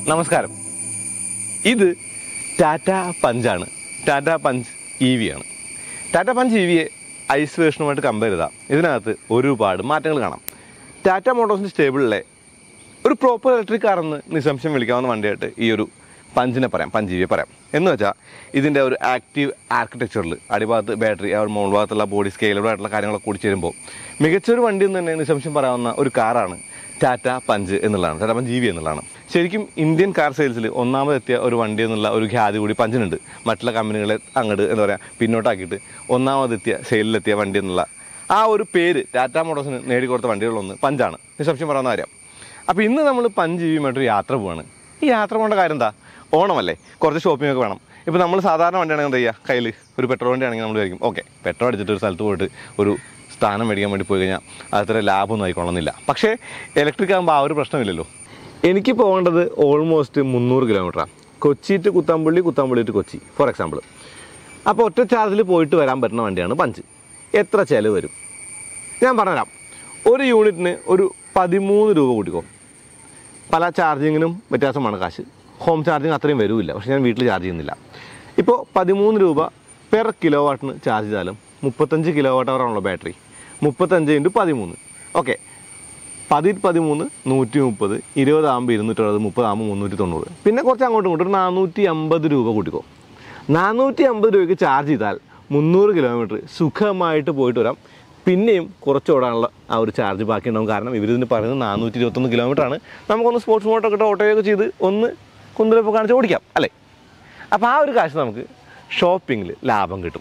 നമസ്കാരം ഇത് ടാറ്റ പഞ്ചാണ് ടാറ്റ പഞ്ച് ഇ വി ആണ് ടാറ്റ പഞ്ച് ഇ വിയെ ഐസ് വേർഷനുമായിട്ട് കമ്പയർ ചെയ്താൽ ഇതിനകത്ത് ഒരുപാട് മാറ്റങ്ങൾ കാണാം ടാറ്റ മോട്ടോഴ്സിൻ്റെ സ്റ്റേബിളിലെ ഒരു പ്രോപ്പർ ഇലക്ട്രിക് കാർ എന്ന് നിസ്സംശയം വിളിക്കാവുന്ന വണ്ടിയായിട്ട് ഈ ഒരു പഞ്ചിനെ പറയാം പഞ്ച് ഇ വിയെ പറയാം എന്ന് വെച്ചാൽ ഇതിൻ്റെ ഒരു ആക്റ്റീവ് ആർക്കിടെക്ചറിൽ അടിഭാഗത്ത് ബാറ്ററി ആ ഒരു മുകൾ ഭാഗത്തുള്ള ബോഡി സ്കെയിലബിൾ ആയിട്ടുള്ള കാര്യങ്ങളൊക്കെ കൂടി ചേരുമ്പോൾ മികച്ചൊരു വണ്ടി എന്ന് തന്നെ നിസ്സംശയം പറയാവുന്ന ഒരു കാറാണ് ടാറ്റ പഞ്ച് എന്നുള്ളതാണ് ടാറ്റ പഞ്ച് ഇ വി എന്നുള്ളതാണ് ശരിക്കും ഇന്ത്യൻ കാർ സെയിൽസിൽ ഒന്നാമതെത്തിയ ഒരു വണ്ടി എന്നുള്ള ഒരു ഖ്യാതി കൂടി പഞ്ചിനുണ്ട് മറ്റുള്ള കമ്പനികളെ അങ്ങോട്ട് എന്താ പറയുക പിന്നോട്ടാക്കിയിട്ട് ഒന്നാമതെത്തിയ സെയിലിലെത്തിയ വണ്ടി എന്നുള്ള ആ ഒരു പേര് ടാറ്റ മോട്ടോഴ്സിന് നേടിക്കൊടുത്ത വണ്ടികളൊന്ന് പഞ്ചാണ് നിസ്സംശയം പറയുന്ന കാര്യം അപ്പോൾ ഇന്ന് നമ്മൾ പഞ്ച് ജീവിയുമായിട്ടൊരു യാത്ര പോവാണ് ഈ യാത്ര പോകേണ്ട കാര്യം എന്താ ഓണമല്ലേ കുറച്ച് ഷോപ്പിംഗ് ഒക്കെ വേണം ഇപ്പോൾ നമ്മൾ സാധാരണ വണ്ടിയാണെങ്കിൽ എന്താ ചെയ്യുക കയ്യിൽ ഒരു പെട്രോൾ വണ്ടിയാണെങ്കിൽ നമ്മൾ വിചാരിക്കും ഓക്കെ പെട്രോൾ അടിച്ചിട്ട് ഒരു സ്ഥലത്ത് പോയിട്ട് ഒരു സ്ഥാനം മേടിക്കാൻ വേണ്ടി പോയി കഴിഞ്ഞാൽ അത്ര ലാഭമൊന്നും ആയിക്കൊള്ളുന്നില്ല പക്ഷേ ഇലക്ട്രിക് ആകുമ്പോൾ ആ ഒരു പ്രശ്നമില്ലല്ലോ എനിക്ക് പോകേണ്ടത് ഓൾമോസ്റ്റ് മുന്നൂറ് കിലോമീറ്ററാണ് Kochi to Kuthampally Kuthampally to Kochi for example അപ്പോൾ ഒറ്റ ചാർജിൽ പോയിട്ട് വരാൻ പറ്റുന്ന വണ്ടിയാണ് പഞ്ച് എത്ര ചിലവ് വരും ഞാൻ പറഞ്ഞുതരാം ഒരു യൂണിറ്റിന് ഒരു പതിമൂന്ന് രൂപ കൂട്ടിക്കോ പല ചാർജിങ്ങിനും വ്യത്യാസമാണ് കാശ് ഹോം ചാർജിങ് അത്രയും വരില്ല പക്ഷേ ഞാൻ വീട്ടിൽ ചാർജ് ചെയ്യുന്നില്ല ഇപ്പോൾ പതിമൂന്ന് രൂപ പെർ കിലോ വാട്ടിന് ചാർജ് ചെയ്താലും മുപ്പത്തഞ്ച് കിലോ വാട്ട് അവറാണല്ലോ ബാറ്ററി മുപ്പത്തഞ്ച് ഇൻറ്റു പതിമൂന്ന് ഓക്കെ പതി പതിമൂന്ന് നൂറ്റി മുപ്പത് ഇരുപതാകുമ്പോൾ ഇരുന്നൂറ്ററുപത് മുപ്പതാകുമ്പോൾ മുന്നൂറ്റി തൊണ്ണൂറ് പിന്നെ കുറച്ച് അങ്ങോട്ടും ഇങ്ങോട്ടും ഒരു നാനൂറ്റി അമ്പത് രൂപ കൂട്ടിക്കോ നാനൂറ്റി അമ്പത് രൂപയ്ക്ക് ചാർജ് ചെയ്താൽ മുന്നൂറ് കിലോമീറ്റർ സുഖമായിട്ട് പോയിട്ട് വരാം പിന്നെയും കുറച്ച് ഓടാനുള്ള ആ ഒരു ചാർജ് ബാക്കി ഉണ്ടാവും കാരണം ഇവരിതിന് പറയുന്നത് നാനൂറ്റി ഇരുപത്തൊന്ന് കിലോമീറ്റർ ആണ് നമുക്കൊന്ന് സ്പോർട്സ് മോട്ടൊക്കെ ഇട്ട് ഓട്ടോയൊക്കെ ചെയ്ത് ഒന്ന് കുന്തിരപ്പ് കാണിച്ച് ഓടിക്കാം അല്ലേ അപ്പോൾ ആ ഒരു കാശ് നമുക്ക് ഷോപ്പിങ്ങിൽ ലാഭം കിട്ടും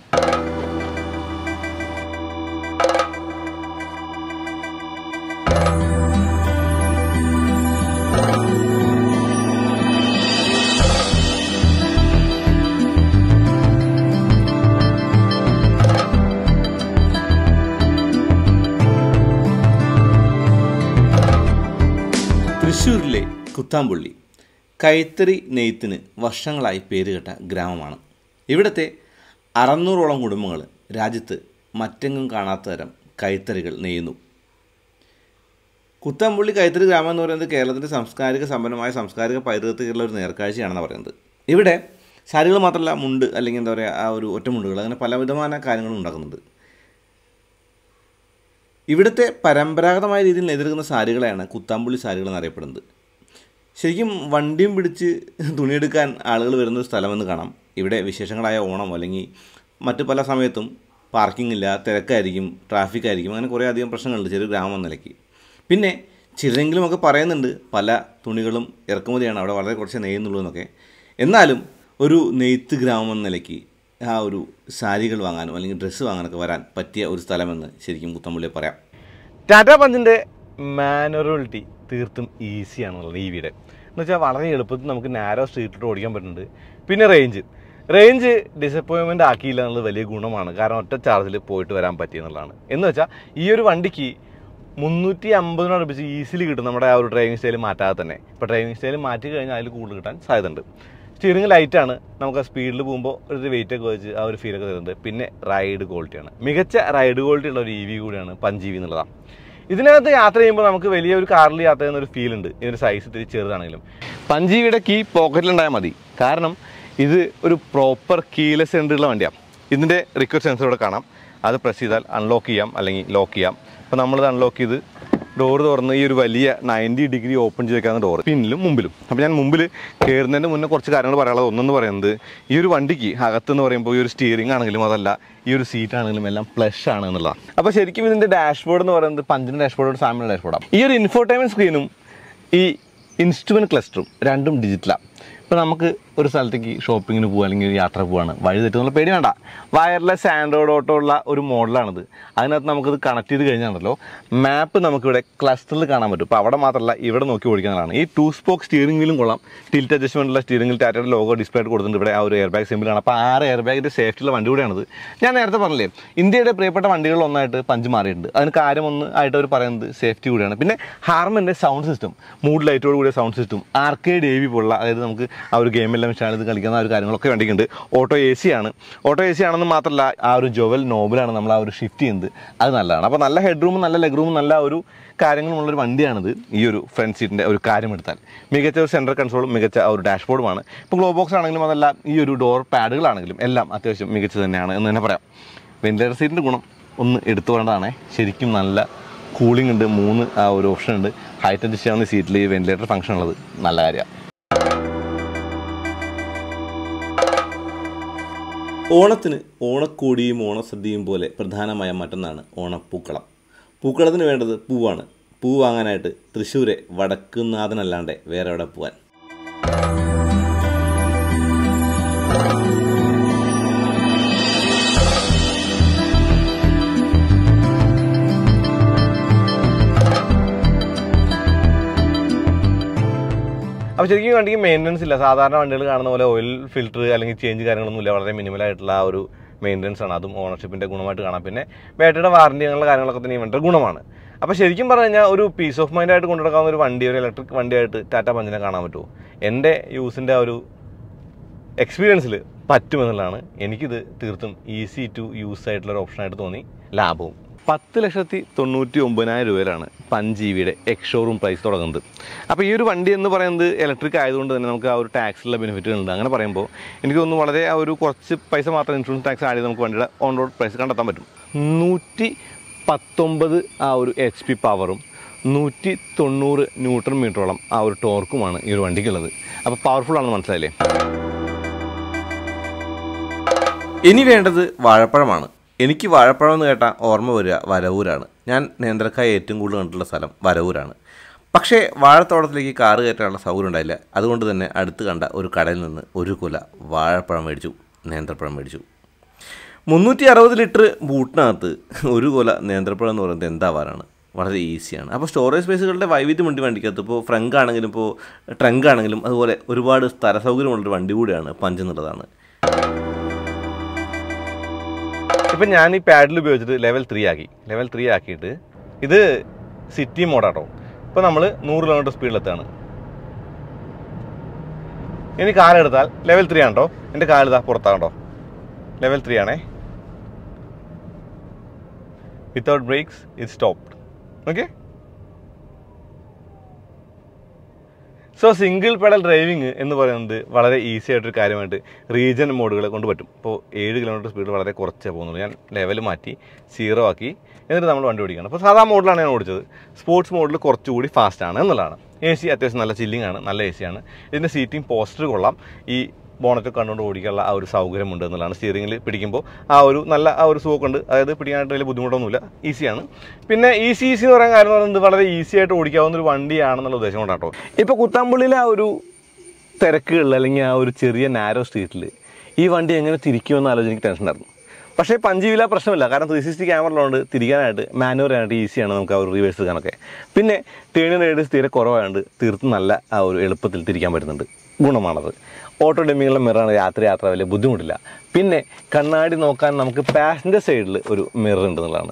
തൃശ്ശൂരിലെ കുത്താമ്പുള്ളി കൈത്തറി നെയ്ത്തിന് വർഷങ്ങളായി പേരുകേട്ട ഗ്രാമമാണ് ഇവിടുത്തെ അറുന്നൂറോളം കുടുംബങ്ങൾ രാജ്യത്ത് മറ്റെങ്ങും കാണാത്ത തരം കൈത്തറികൾ നെയ്യുന്നു കുത്താമ്പുള്ളി കൈത്തറി ഗ്രാമം എന്ന് പറയുന്നത് കേരളത്തിൻ്റെ സാംസ്കാരിക സമ്പന്നമായ സാംസ്കാരിക പൈതൃകത്തിലുള്ള ഒരു നേർക്കാഴ്ചയാണെന്ന് പറയുന്നത് ഇവിടെ സാരികൾ മാത്രമല്ല മുണ്ട് അല്ലെങ്കിൽ എന്താ പറയുക ആ ഒരു ഒറ്റമുണ്ടുകൾ അങ്ങനെ പലവിധമായ കാര്യങ്ങളും ഉണ്ടാക്കുന്നുണ്ട് ഇവിടുത്തെ പരമ്പരാഗതമായ രീതിയിൽ നെയ്തെടുക്കുന്ന സാരികളെയാണ് കുത്താമ്പുള്ളി സാരികൾ എന്നറിയപ്പെടുന്നത് ശരിക്കും വണ്ടിയും പിടിച്ച് തുണിയെടുക്കാൻ ആളുകൾ വരുന്ന ഒരു സ്ഥലമെന്ന് കാണാം ഇവിടെ വിശേഷങ്ങളായ ഓണം അല്ലെങ്കിൽ മറ്റ് പല സമയത്തും പാർക്കിംഗ് ഇല്ല തിരക്കായിരിക്കും ട്രാഫിക് ആയിരിക്കും അങ്ങനെ കുറേ അധികം പ്രശ്നങ്ങളുണ്ട് ചെറിയ ഗ്രാമം എന്ന നിലയ്ക്ക് പിന്നെ ചിലരെങ്കിലും ഒക്കെ പറയുന്നുണ്ട് പല തുണികളും ഇറക്കുമതിയാണ് അവിടെ വളരെ കുറച്ച് നെയ്യുന്നുള്ളൂ എന്നൊക്കെ എന്നാലും ഒരു നെയ്ത്ത് ഗ്രാമം എന്ന നിലയ്ക്ക് ആ ഒരു സാരികൾ വാങ്ങാനും അല്ലെങ്കിൽ ഡ്രസ്സ് വാങ്ങാനൊക്കെ വരാൻ പറ്റിയ ഒരു സ്ഥലമെന്ന് ശരിക്കും കുത്തമ്പുള്ളിയെ പറയാം ടാറ്റ പഞ്ചിൻ്റെ മാനുവലിറ്റി തീർത്തും ഈസിയാണെന്നുള്ളത് ഈ വീട് എന്ന് വെച്ചാൽ വളരെ എളുപ്പത്തിൽ നമുക്ക് നാരോ സ്ട്രീറ്റിലോട്ട് ഓടിക്കാൻ പറ്റുന്നുണ്ട് പിന്നെ റേഞ്ച് റേഞ്ച് ഡിസപ്പോയിൻമെൻ്റ് ആക്കിയില്ല എന്നുള്ളത് വലിയ ഗുണമാണ് കാരണം ഒറ്റ ചാർജിൽ പോയിട്ട് വരാൻ പറ്റിയെന്നുള്ളതാണ് എന്ന് വെച്ചാൽ ഈ ഒരു വണ്ടിക്ക് മുന്നൂറ്റി അമ്പതിനോടടുപ്പിച്ച് ഈസിലി കിട്ടും നമ്മുടെ ആ ഒരു ഡ്രൈവിംഗ് സ്റ്റൈൽ മാറ്റാതെ തന്നെ ഇപ്പോൾ ഡ്രൈവിംഗ് സ്റ്റൈൽ മാറ്റി കഴിഞ്ഞാൽ അതിൽ കൂടുതൽ കിട്ടാൻ സാധ്യതയുണ്ട് സ്റ്റിയറിംഗ് ലൈറ്റാണ് നമുക്ക് ആ സ്പീഡിൽ പോകുമ്പോൾ ഒരു വെയിറ്റ് ഒക്കെ വെച്ച് ആ ഒരു ഫീലൊക്കെ തരുന്നത് പിന്നെ റൈഡ് ക്വാളിറ്റിയാണ് മികച്ച റൈഡ് ക്വാളിറ്റി ഉള്ള ഒരു ഇ വി കൂടിയാണ് പഞ്ച് ഇ വി എന്നുള്ളതാണ് ഇതിനകത്ത് യാത്ര ചെയ്യുമ്പോൾ നമുക്ക് വലിയ ഒരു കാറിൽ യാത്ര ചെയ്യുന്ന ഒരു ഫീൽ ഉണ്ട് ഇതിൻ്റെ സൈസ് ഇത്തിരി ചെറുതാണെങ്കിലും പഞ്ചീവിയുടെ കീ പോക്കറ്റിലുണ്ടായാൽ മതി കാരണം ഇത് ഒരു പ്രോപ്പർ കീലെസ് സെൻറ്ററുള്ള വണ്ടിയാണ് ഇതിൻ്റെ റിക്വസ്റ്റ് സെൻസർ ഇവിടെ കാണാം അത് പ്രസ് ചെയ്താൽ അൺലോക്ക് ചെയ്യാം അല്ലെങ്കിൽ ലോക്ക് ചെയ്യാം അപ്പോൾ നമ്മളിത് അൺലോക്ക് ചെയ്ത് ഡോർ തുറന്ന് ഈ ഒരു വലിയ നയൻറ്റി ഡിഗ്രി ഓപ്പൺ ചെയ്ത് വെക്കാവുന്ന ഡോർ പിന്നിലും മുമ്പിലും അപ്പോൾ ഞാൻ മുമ്പിൽ കയറുന്നതിന് മുന്നേ കുറച്ച് കാര്യങ്ങൾ പറയാനുള്ളത് ഒന്നെന്ന് പറയുന്നത് ഈ ഒരു വണ്ടിക്ക് അകത്തെന്ന് പറയുമ്പോൾ ഈ ഒരു സ്റ്റിയറിംഗ് ആണെങ്കിലും അതല്ല ഈ ഒരു സീറ്റ് ആണെങ്കിലും എല്ലാം പ്ലഷ് ആണ് എന്നുള്ളതാണ് അപ്പോൾ ശരിക്കും ഇതിൻ്റെ ഡാഷ്ബോർഡ് എന്ന് പറയുന്നത് പഞ്ചിൻ്റെ ഡാഷ്ബോർഡോട് സാമ്യമുള്ള ഡാഷ്ബോർഡാണ് ഈ ഒരു ഇൻഫോർടൈൻമെൻറ്റ് സ്ക്രീനും ഈ ഇൻസ്ട്രുമെൻറ്റ് ക്ലസ്റ്ററും രണ്ടും ഡിജിറ്റലാണ് ഇപ്പോൾ നമുക്ക് ഒരു സ്ഥലത്തേക്ക് ഷോപ്പിങ്ങിന് പോകുക അല്ലെങ്കിൽ ഒരു യാത്ര പോവാണ് വഴി തെറ്റുന്നുള്ള പേടി വേണ്ട വയർലെസ് ആൻഡ്രോയിഡ് ഓട്ടോ ഉള്ള ഒരു മോഡലാണിത് അതിനകത്ത് നമുക്കിത് കണക്ട് ചെയ്ത് കഴിഞ്ഞാണല്ലോ മാപ്പ് നമുക്കിവിടെ ക്ലസ്റ്ററിൽ കാണാൻ പറ്റും ഇപ്പോൾ അവിടെ മാത്രമല്ല ഇവിടെ നോക്കി ഓടിക്കുന്നതാണ് ഈ ടു സ്പോക്ക് സ്റ്റിയറിംഗ് വീലും കൊള്ളാം ടിൽറ്റ് അഡ്ജസ്റ്റ്മെൻറ്റുള്ള സ്റ്റിയറിംഗ് വീൽ ടാറ്റയുടെ ലോഗോ ഡിസ്പ്ലേ ആയിട്ട് കൊടുത്തിട്ടുണ്ട് ഇവിടെ ആ ഒരു എയർ ബാഗ് സിമ്പിളാണ് അപ്പോൾ ആറ് എയർ ബാഗിൻ്റെ സേഫ്റ്റിയുള്ള വണ്ടി കൂടെയാണിത് ഞാൻ നേരത്തെ പറഞ്ഞില്ലേ ഇന്ത്യയുടെ പ്രിയപ്പെട്ട വണ്ടികളിൽ ഒന്നായിട്ട് പഞ്ച് മാറിയിട്ടുണ്ട് അതിന് കാര്യം ഒന്ന് ആയിട്ട് അവർ പറയുന്നത് സേഫ്റ്റി കൂടിയാണ് പിന്നെ ഹാർമൻ്റെ സൗണ്ട് സിസ്റ്റം മൂഡ് ലൈറ്റോട് കൂടിയ sound system arcade A V പോലുള്ള അതായത് നമുക്ക് ആ ഒരു ഗെയിമെല്ലാം എല്ലാം വെച്ചാണ് ഇത് കളിക്കുന്ന ആ ഒരു കാര്യങ്ങളൊക്കെ വണ്ടിക്കുണ്ട് ഓട്ടോ എ സി ആണ് ഓട്ടോ എ സി ആണെന്ന് മാത്രമല്ല ആ ഒരു ജോവൽ നോബിലാണ് നമ്മൾ ആ ഒരു ഷിഫ്റ്റ് ചെയ്യുന്നത് അത് നല്ലതാണ് അപ്പോൾ നല്ല ഹെഡ് റൂമും നല്ല ലെഗ് റൂമും നല്ല ഒരു കാര്യങ്ങളുള്ളൊരു വണ്ടിയാണിത് ഈ ഒരു ഫ്രണ്ട് സീറ്റിൻ്റെ ഒരു കാര്യം എടുത്താൽ മികച്ച ഒരു സെൻട്രൽ കൺട്രോളും മികച്ച ആ ഒരു ഡാഷ്ബോർഡുമാണ് ഇപ്പോൾ ഗ്ലോ ബോക്സ് ആണെങ്കിലും അതല്ല ഈ ഒരു ഡോർ പാഡുകളാണെങ്കിലും എല്ലാം അത്യാവശ്യം മികച്ചത് തന്നെയാണ് എന്ന് തന്നെ പറയാം വെന്റിലേറ്റർ സീറ്റിൻ്റെ ഗുണം ഒന്ന് എടുത്തു വേണ്ടതാണ് ശരിക്കും നല്ല കൂളിംഗ് ഉണ്ട് മൂന്ന് ആ ഒരു ഓപ്ഷൻ ഉണ്ട് ഹൈറ്റ് അഡ്ജസ്റ്റ് ചെയ്യാവുന്ന സീറ്റിൽ ഈ വെന്റിലേറ്റർ ഫംഗ്ഷൻ ഉള്ളത് നല്ല കാര്യമാണ് ഓണത്തിന് ഓണക്കോടിയും ഓണസദ്യയും പോലെ പ്രധാനമായ മറ്റൊന്നാണ് ഓണപ്പൂക്കളം പൂക്കളത്തിന് വേണ്ടത് പൂവാണ് പൂ വാങ്ങാനായിട്ട് തൃശ്ശൂരെ വടക്കുന്നാഥനല്ലാണ്ട് വേറെ എവിടെ പോവാൻ അപ്പോൾ ശരിക്കും വണ്ടിക്ക് മെയിൻ്റനൻസ് ഇല്ല സാധാരണ വണ്ടികൾ കാണുന്ന പോലെ ഓയിൽ ഫിൽറ്റർ അല്ലെങ്കിൽ ചേഞ്ച് കാര്യങ്ങളൊന്നും ഇല്ല വളരെ മിനിമൽ ആയിട്ടുള്ള ആ ഒരു മെയിൻ്റനൻസ് ആണ് അതും ഓണർഷിപ്പിൻ്റെ ഗുണമായിട്ട് കാണാം പിന്നെ ബാറ്ററിയുടെ വാറണ്ടി അങ്ങനെയുള്ള കാര്യങ്ങളൊക്കെ തന്നെ ഇവൻ്റെ ഗുണമാണ് അപ്പോൾ ശരിക്കും പറഞ്ഞു കഴിഞ്ഞാൽ ഒരു പീസ് ഓഫ് മൈൻഡ് ആയിട്ട് കൊണ്ടുനടക്കാവുന്ന ഒരു വണ്ടി ഒരു ഇലക്ട്രിക് വണ്ടിയായിട്ട് ടാറ്റ പഞ്ചിനെ കാണാൻ പറ്റുമോ എൻ്റെ യൂസിൻ്റെ ആ ഒരു എക്സ്പീരിയൻസിൽ പറ്റുമെന്നുള്ളതാണ് എനിക്കിത് തീർത്തും ഈസി ടു യൂസ് ആയിട്ടുള്ള ഒരു ഓപ്ഷനായിട്ട് തോന്നി ലാഭവും പത്ത് ലക്ഷത്തി തൊണ്ണൂറ്റി ഒമ്പതിനായിരം രൂപയിലാണ് പഞ്ച് ജി വിയുടെ എക്സ് ഷോറൂം പ്രൈസ് തുടങ്ങുന്നത് അപ്പോൾ ഈ ഒരു വണ്ടി എന്ന് പറയുന്നത് ഇലക്ട്രിക് ആയതുകൊണ്ട് തന്നെ നമുക്ക് ആ ഒരു ടാക്സിലുള്ള ബെനിഫിറ്റുകളുണ്ട് അങ്ങനെ പറയുമ്പോൾ എനിക്ക് തോന്നുന്നു വളരെ ആ ഒരു കുറച്ച് പൈസ മാത്രം ഇൻഷുറൻസ് ടാക്സ് ആഡ് ചെയ്ത് നമുക്ക് വണ്ടിയുടെ ഓൺ റോഡ് പ്രൈസ് കണ്ടെത്താൻ പറ്റും നൂറ്റി പത്തൊമ്പത് ആ ഒരു എച്ച് പി പവറും നൂറ്റി തൊണ്ണൂറ് ന്യൂട്രൺ മീറ്ററോളം ആ ഒരു ടോർക്കുമാണ് ഈ ഒരു വണ്ടിക്കുള്ളത് അപ്പോൾ പവർഫുൾ ആണെന്ന് മനസ്സിലായില്ലേ ഇനി വേണ്ടത് വാഴപ്പഴമാണ് എനിക്ക് വാഴപ്പഴം എന്ന് കേട്ടാൽ ഓർമ്മ വരിക വരവൂരാണ് ഞാൻ നേന്ത്രക്കായ ഏറ്റവും കൂടുതൽ കണ്ടിട്ടുള്ള സ്ഥലം വരവൂരാണ് പക്ഷേ വാഴത്തോട്ടത്തിലേക്ക് കാറ് കയറ്റാനുള്ള സൗകര്യം ഉണ്ടായില്ല അതുകൊണ്ട് തന്നെ അടുത്ത് കണ്ട ഒരു കടയിൽ നിന്ന് ഒരു കുല വാഴപ്പഴം മേടിച്ചു നേന്ത്രപ്പഴം മേടിച്ചു മുന്നൂറ്റി അറുപത് ലിറ്റർ ബൂട്ടിനകത്ത് ഒരു കുല നേന്ത്രപ്പഴം എന്ന് പറയുന്നത് എന്താവാനാണ് വളരെ ഈസിയാണ് അപ്പോൾ സ്റ്റോറേജ് സ്പേസുകളുടെ വൈവിധ്യമുണ്ട് ഈ വണ്ടിക്കകത്ത് ഇപ്പോൾ ഫ്രങ്ക് ആണെങ്കിലും ഇപ്പോൾ ട്രങ്ക് ആണെങ്കിലും അതുപോലെ ഒരുപാട് സ്ഥല സൗകര്യമുള്ളൊരു വണ്ടി കൂടിയാണ് പഞ്ച് എന്നുള്ളതാണ് ഇപ്പം ഞാൻ ഈ പാഡിൽ ഉപയോഗിച്ചിട്ട് ലെവൽ ത്രീ ആക്കി ലെവൽ ത്രീ ആക്കിയിട്ട് ഇത് സിറ്റി മോഡാട്ടോ ഇപ്പോൾ നമ്മൾ നൂറ് കിലോമീറ്റർ സ്പീഡിലെത്താണ് ഇനി കാലെടുത്താൽ ലെവൽ ത്രീ ആണ് കേട്ടോ എൻ്റെ കാലിതാ പുറത്താകട്ടോ ലെവൽ ത്രീ ആണേ വിത്തൗട്ട് ബ്രേക്സ് ഇത് stopped okay so single pedal driving എന്ന് പറയുന്നത് വളരെ ഈസി ആയിട്ടൊരു കാര്യമായിട്ട് റീജൻ മോഡുകളെ കൊണ്ട് പറ്റും ഇപ്പോൾ ഏഴ് കിലോമീറ്റർ സ്പീഡ് വളരെ കുറച്ചേ പോകുന്നുള്ളൂ ഞാൻ ലെവൽ മാറ്റി സീറോ ആക്കി എന്നിട്ട് നമ്മൾ വണ്ടി ഓടിക്കണം അപ്പോൾ സാധാ മോഡിലാണ് ഞാൻ ഓടിച്ചത് സ്പോർട്സ് മോഡിൽ കുറച്ചുകൂടി ഫാസ്റ്റ് ആണ് എന്നുള്ളതാണ് എ സി അത്യാവശ്യം നല്ല ചില്ലിംഗ് ആണ് നല്ല എ സി ആണ് ഇതിൻ്റെ സീറ്റിംഗ് പോസ്റ്റർ കൊള്ളാം ഈ ബോണറ്റ് കണ്ടുകൊണ്ട് ഓടിക്കാനുള്ള ആ ഒരു സൗകര്യമുണ്ട് എന്നുള്ളതാണ് സ്റ്റിയറിംഗിൽ പിടിക്കുമ്പോൾ ആ ഒരു നല്ല ആ ഒരു സുഖമുണ്ട് അതായത് പിടിക്കാനായിട്ട് വലിയ ബുദ്ധിമുട്ടൊന്നുമില്ല ഈസിയാണ് പിന്നെ ഈസി ഈസി എന്ന് പറയാൻ കാര്യം എന്ന് പറയുന്നത് വളരെ ഈസി ആയിട്ട് ഓടിക്കാവുന്ന ഒരു വണ്ടിയാണെന്നുള്ള ഉദ്ദേശം കൊണ്ടാണ് കേട്ടോ ഇപ്പോൾ കുത്താമ്പുള്ളിയിലെ ആ ഒരു തിരക്കുകളിൽ അല്ലെങ്കിൽ ആ ഒരു ചെറിയ നാരോ സ്ട്രീറ്റിൽ ഈ വണ്ടി എങ്ങനെ തിരിക്കുമെന്ന് ആലോചിച്ച് എനിക്ക് ടെൻഷൻ ഉണ്ടായിരുന്നു പക്ഷേ പഞ്ചീവില പ്രശ്നമില്ല കാരണം ത്രീ സിക്സ്റ്റി ക്യാമറ ഉള്ളതുകൊണ്ട് തിരിക്കാനായിട്ട് മാനുവർ ആയിട്ട് ഈസിയാണ് നമുക്ക് ആ ഒരു റിവേഴ്സ് എടുക്കാനൊക്കെ പിന്നെ ടേണിംഗ് റേഡിയസ് തീരെ കുറവായതുകൊണ്ട് തീർത്തും നല്ല ആ ഒരു എളുപ്പത്തിൽ തിരിക്കാൻ പറ്റുന്നുണ്ട് ഗുണമാണത് ഓട്ടോ ഡെമ്മിങ്ങുള്ള മിററാണ് രാത്രി യാത്ര വലിയ ബുദ്ധിമുട്ടില്ല പിന്നെ കണ്ണാടി നോക്കാൻ നമുക്ക് പാസഞ്ചർ സൈഡിൽ ഒരു മിറർ ഉണ്ട് എന്നുള്ളതാണ്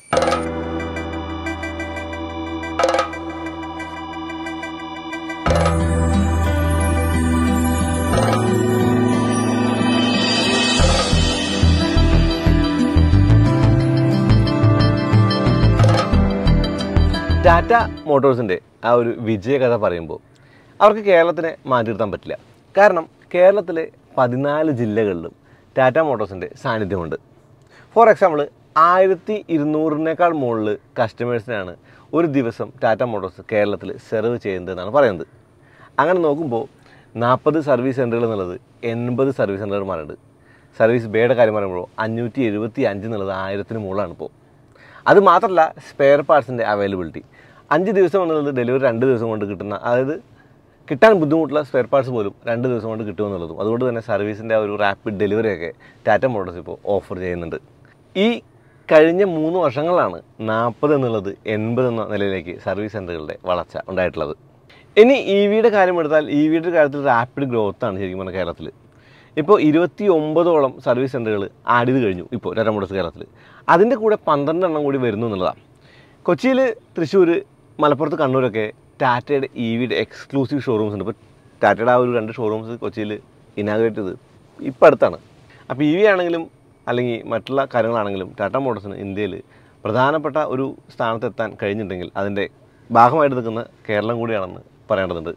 ടാറ്റ മോട്ടോഴ്സിൻ്റെ ആ ഒരു വിജയകഥ പറയുമ്പോൾ അവർക്ക് കേരളത്തിനെ മാറ്റി നിർത്താൻ പറ്റില്ല കാരണം കേരളത്തിലെ പതിനാല് ജില്ലകളിലും ടാറ്റ മോട്ടോഴ്സിൻ്റെ സാന്നിധ്യമുണ്ട് ഫോർ എക്സാമ്പിൾ ആയിരത്തി ഇരുന്നൂറിനേക്കാൾ മുകളിൽ കസ്റ്റമേഴ്സിനാണ് ഒരു ദിവസം ടാറ്റ മോട്ടോഴ്സ് കേരളത്തിൽ സെർവ് ചെയ്യുന്നത് എന്നാണ് പറയുന്നത് അങ്ങനെ നോക്കുമ്പോൾ നാൽപ്പത് സർവീസ് സെൻ്ററുകൾ എന്നുള്ളത് എൺപത് സർവീസ് സെൻ്റർമാരുണ്ട് സർവീസ് ബേയുടെ കാര്യം പറയുമ്പോൾ അഞ്ഞൂറ്റി എഴുപത്തി അഞ്ച് എന്നുള്ളത് ആയിരത്തിന് മുകളിലാണ് ഇപ്പോൾ അത് മാത്രമല്ല സ്പെയർ പാർട്സിൻ്റെ അവൈലബിലിറ്റി അഞ്ച് ദിവസം എന്നുള്ളത് ഡെലിവറി രണ്ട് ദിവസം കൊണ്ട് കിട്ടുന്ന അതായത് കിട്ടാൻ ബുദ്ധിമുട്ടുള്ള സ്പെയർ പാർട്സ് പോലും രണ്ട് ദിവസം കൊണ്ട് കിട്ടുമെന്നുള്ളതും അതുകൊണ്ട് തന്നെ സർവീസിൻ്റെ ആ ഒരു റാപ്പിഡ് ഡെലിവറിയൊക്കെ ടാറ്റ മോട്ടോഴ്സ് ഇപ്പോൾ ഓഫർ ചെയ്യുന്നുണ്ട് ഈ കഴിഞ്ഞ മൂന്ന് വർഷങ്ങളാണ് നാൽപ്പത് എന്നുള്ളത് എൺപത് എന്ന നിലയിലേക്ക് സർവീസ് സെൻ്ററുകളുടെ വളർച്ച ഉണ്ടായിട്ടുള്ളത് ഇനി ഇ വിയുടെ കാര്യം എടുത്താൽ ഇ വിയുടെ കാര്യത്തിൽ റാപ്പിഡ് ഗ്രോത്താണ് ശരിക്കും പറഞ്ഞാൽ കേരളത്തിൽ ഇപ്പോൾ ഇരുപത്തി ഒമ്പതോളം സർവീസ് സെൻ്ററുകൾ ആഡ് ചെയ്ത് കഴിഞ്ഞു ഇപ്പോൾ ടാറ്റ മോട്ടോഴ്സ് കേരളത്തിൽ അതിൻ്റെ കൂടെ പന്ത്രണ്ട് എണ്ണം കൂടി വരുന്നു എന്നുള്ളതാണ് കൊച്ചിയിൽ തൃശ്ശൂർ മലപ്പുറത്ത് കണ്ണൂരൊക്കെ ടാറ്റയുടെ ഇ വിയുടെ എക്സ്ക്ലൂസീവ് ഷോറൂംസ് ഉണ്ട് ഇപ്പോൾ ടാറ്റയുടെ ആ ഒരു രണ്ട് ഷോറൂംസ് കൊച്ചിയിൽ ഇനാഗ്രേറ്റ് ചെയ്ത് ഇപ്പം അടുത്താണ് അപ്പോൾ ഇ വി ആണെങ്കിലും അല്ലെങ്കിൽ മറ്റുള്ള കാര്യങ്ങളാണെങ്കിലും ടാറ്റ മോട്ടോഴ്സിന് ഇന്ത്യയിൽ പ്രധാനപ്പെട്ട ഒരു സ്ഥാനത്തെത്താൻ കഴിഞ്ഞിട്ടുണ്ടെങ്കിൽ അതിൻ്റെ ഭാഗമായിട്ട് നിൽക്കുന്ന കേരളം കൂടിയാണെന്ന് പറയേണ്ടതുണ്ട്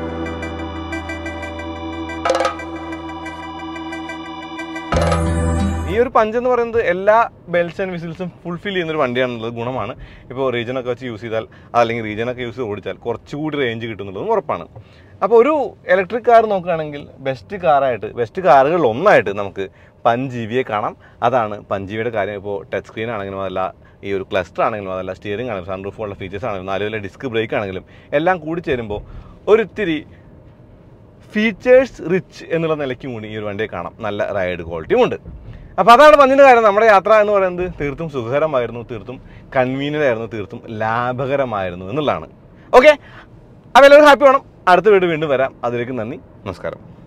ഈ ഒരു പഞ്ച് എന്ന് പറയുന്നത് എല്ലാ ബെൽസ് ആൻഡ് വിസിൽസും ഫുൾഫിൽ ചെയ്യുന്ന ഒരു വണ്ടിയാണെന്നുള്ളത് ഗുണമാണ് ഇപ്പോൾ റീജനൊക്കെ വെച്ച് യൂസ് ചെയ്താൽ അല്ലെങ്കിൽ റീജനൊക്കെ യൂസ് ചെയ്ത് ഓടിച്ചാൽ കുറച്ചുകൂടി റേഞ്ച് കിട്ടുന്നുള്ളതും ഉറപ്പാണ് അപ്പോൾ ഒരു ഇലക്ട്രിക് കാർ നോക്കുകയാണെങ്കിൽ ബെസ്റ്റ് കാറായിട്ട് ബെസ്റ്റ് കാറുകളിൽ ഒന്നായിട്ട് നമുക്ക് പഞ്ച് കാണാം അതാണ് പഞ്ച് കാര്യം ഇപ്പോൾ ടച്ച് സ്ക്രീൻ ആണെങ്കിലും അതല്ല ഈ ഒരു ക്ലസ്റ്റർ ആണെങ്കിലും അതല്ല സ്റ്റിയറിംഗ് ആണെങ്കിലും സൺറൂഫ് പോലുള്ള ഫീച്ചേഴ്സ് ആണെങ്കിലും നാലുവിലെ ഡിസ്ക് ബ്രേക്ക് ആണെങ്കിലും എല്ലാം കൂടി ചേരുമ്പോൾ ഒരിത്തിരി ഫീച്ചേഴ്സ് റിച്ച് എന്നുള്ള നിലയ്ക്കും കൂടി ഈ ഒരു വണ്ടിയെ കാണാം നല്ല റൈഡ് ക്വാളിറ്റിയും ഉണ്ട് അപ്പോൾ അതാണ് പഞ്ചിൻ്റെ കാര്യം നമ്മുടെ യാത്ര എന്ന് പറയുന്നത് തീർത്തും സുഖകരമായിരുന്നു തീർത്തും കൺവീനിയൻ്റ് ആയിരുന്നു തീർത്തും ലാഭകരമായിരുന്നു എന്നുള്ളതാണ് ഓക്കെ അപ്പോൾ എല്ലാവരും ഹാപ്പി വേണം അടുത്ത വീട് വീണ്ടും വരാം അതിലേക്ക് നന്ദി നമസ്കാരം